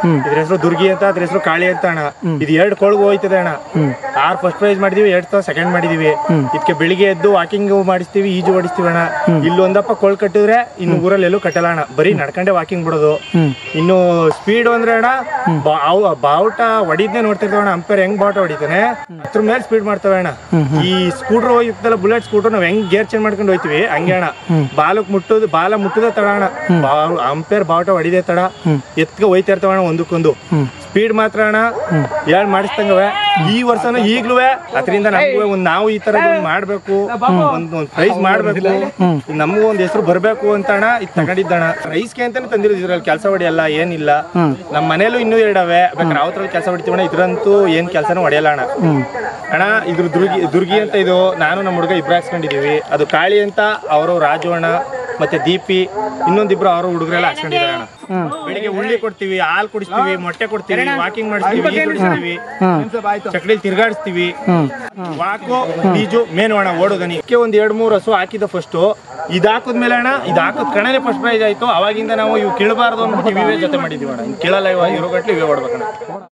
ಇದ್ರ ಹೆಸರು ದುರ್ಗಿ ಅಂತ ಅದ್ರ ಹೆಸರು ಕಾಳಿ ಅಂತ ಅಣ್ಣ ಇದು ಎರಡು ಕೊಳಗು ಹೋಯ್ತದೆ ಅಣ್ಣ ಆರ್ ಫಸ್ಟ್ ಪ್ರೈಸ್ ಮಾಡಿದೀವಿ ಎರಡ್ ಸಾವಿರ ಸೆಕೆಂಡ್ ಮಾಡಿದೀವಿ ಇದಕ್ಕೆ ಬೆಳಿಗ್ಗೆ ಎದ್ದು ವಾಕಿಂಗ್ ಮಾಡಿಸ್ತೀವಿ ಈಜು ಓಡಿಸ್ತೀವಿ ಅಣ್ಣ ಇಲ್ಲೊಂದಪ್ಪ ಕೊಳ್ ಕಟ್ಟಿದ್ರೆ ಇನ್ನು ಊರಲ್ಲಿ ಎಲ್ಲೂ ಕಟ್ಟಲ್ಲ ಅಣ್ಣ ಬರೀ ನಡ್ಕೊಂಡೆ ವಾಕಿಂಗ್ ಬಿಡೋದು ಇನ್ನು ಸ್ಪೀಡ್ ಅಂದ್ರೆ ಅಣ್ಣ ಬಾ- ಅವು ಬಾವುಟ ಹೊಡಿದ್ನೆ ನೋಡ್ತಿರ್ತಾವ ಅಣ್ಣ ಅಂಪೇರ್ ಹೆಂಗ್ ಬಾವುಟ ಹೊಡಿತಾನೆ ಅದ್ರ ಮೇಲೆ ಸ್ಪೀಡ್ ಮಾಡ್ತವೆ ಅಣ್ಣ ಈ ಸ್ಕೂಟರ್ ಹೋಗಿತ್ತಲ್ಲ ಬುಲೆಟ್ ಸ್ಕೂಟರ್ ನಾವ್ ಹೆಂಗ್ ಗೇರ್ ಚೇಂಜ್ ಮಾಡ್ಕೊಂಡು ಹೋಯ್ತಿವಿ ಹಂಗೆ ಅಣ್ಣ ಬಾಲಕ್ ಮುಟ್ಟೋದು ಬಾಲ ಮುಟ್ಟದ ತಡ ಅಣ್ಣ ಅಂಪೇರ್ ಬಾವುಟ ಹೊಡಿದೆ ತಡ ಎತ್ಕ ಹೋಯ್ತಾ ಇರ್ತಾವ ಅಣ್ಣ ಒಂದಕ್ಕೊಂದು ಸ್ಪೀಡ್ ಮಾತ್ರ ಅಣ್ಣ ಹೇಳ್ ಮಾಡಿಸ್ತಂಗವೆ ಈ ವರ್ಷನೂ ಈಗ್ಲೂ ಅದರಿಂದ ನಮಗೂ ಒಂದ್ ನಾವು ಈ ತರ ಮಾಡ್ಬೇಕು ಒಂದ್ ಒಂದ್ ಪ್ರೈಸ್ ಮಾಡ್ಬೇಕು ನಮಗೂ ಒಂದ್ ಹೆಸರು ಬರ್ಬೇಕು ಅಂತ ಅಣ್ಣ ಇದು ತಗೊಂಡಿದ್ದಣ ರೈಸ್ಗೆ ಅಂತಾನೆ ತಂದಿರೋದು ಇದ್ರಲ್ಲಿ ಕೆಲಸ ಹೊಡಿಯಲ್ಲ ಏನಿಲ್ಲ ನಮ್ಮ ಮನೇಲೂ ಇನ್ನೂ ಎರಡವೆ ಬೇಕಾದ್ರೆ ಅವತ್ರಲ್ಲಿ ಕೆಲಸ ಹೊಡಿತೀವಿ ಅಣ್ಣ ಇದ್ರಂತೂ ಏನ್ ಕೆಲಸನೂ ಹೊಡೆಯಲ್ಲ ಅಣ್ಣ ಅಣ್ಣ ಇದ್ರ ದುರ್ಗಿ ದುರ್ಗಿ ಅಂತ ಇದು ನಾನು ನಮ್ಮ ಹುಡುಗ ಇಬ್ರು ಹಾಕ್ಸ್ಕೊಂಡಿದೀವಿ ಅದು ಕಾಳಿ ಅಂತ ಅವರು ರಾಜು ಅಣ್ಣ ಮತ್ತೆ ದೀಪಿ ಇನ್ನೊಂದಿಬ್ರು ಅವರು ಹುಡುಗರೆಲ್ಲ ಹಾಕ್ಸ್ಕೊಂಡಿದ್ದಾರೆ ಅಣ್ಣ ಬೆಳಿಗ್ಗೆ ಉಳ್ಳಿ ಕೊಡ್ತೀವಿ ಹಾಲು ಕುಡಿಸ್ತೀವಿ ಮೊಟ್ಟೆ ಕೊಡ್ತೀವಿ ವಾಕಿಂಗ್ ಮಾಡಿಸ್ತೀವಿ ಈಜ್ ಹೊಡಿಸ್ತೀವಿ ಚಕಡಿಲಿ ತಿರ್ಗಾಡಿಸ್ತೀವಿ ವಾಕು ಬೀಜು ಮೇನು ಅಣ್ಣ ಓಡೋದನಿ ಇದಕ್ಕೆ ಒಂದ್ ಎರಡ್ ಮೂರು ಹಸು ಹಾಕಿದ ಫಸ್ಟ್ ಇದ್ ಹಾಕಿದ್ಮೇಲೆ ಅಣ್ಣ ಇದ್ ಹಾಕದ್ ಕಣನೆ ಫಸ್ಟ್ ಪ್ರೈಸ್ ಆಯ್ತು ಅವಾಗಿಂದ ನಾವು ಇವು ಕೀಳಬಾರ್ದು ಅಂದ್ಬಿಟ್ಟು ಇವೇ ಜೊತೆ ಮಾಡಿದೀವಿ ಅಣ್ಣ ಇನ್ ಕೀಳಲ್ಲ ಇವ ಇರೋ ಗಟ್ಲೆ ಇವೇ ಓಡ್ಬೇಕಣ್ಣ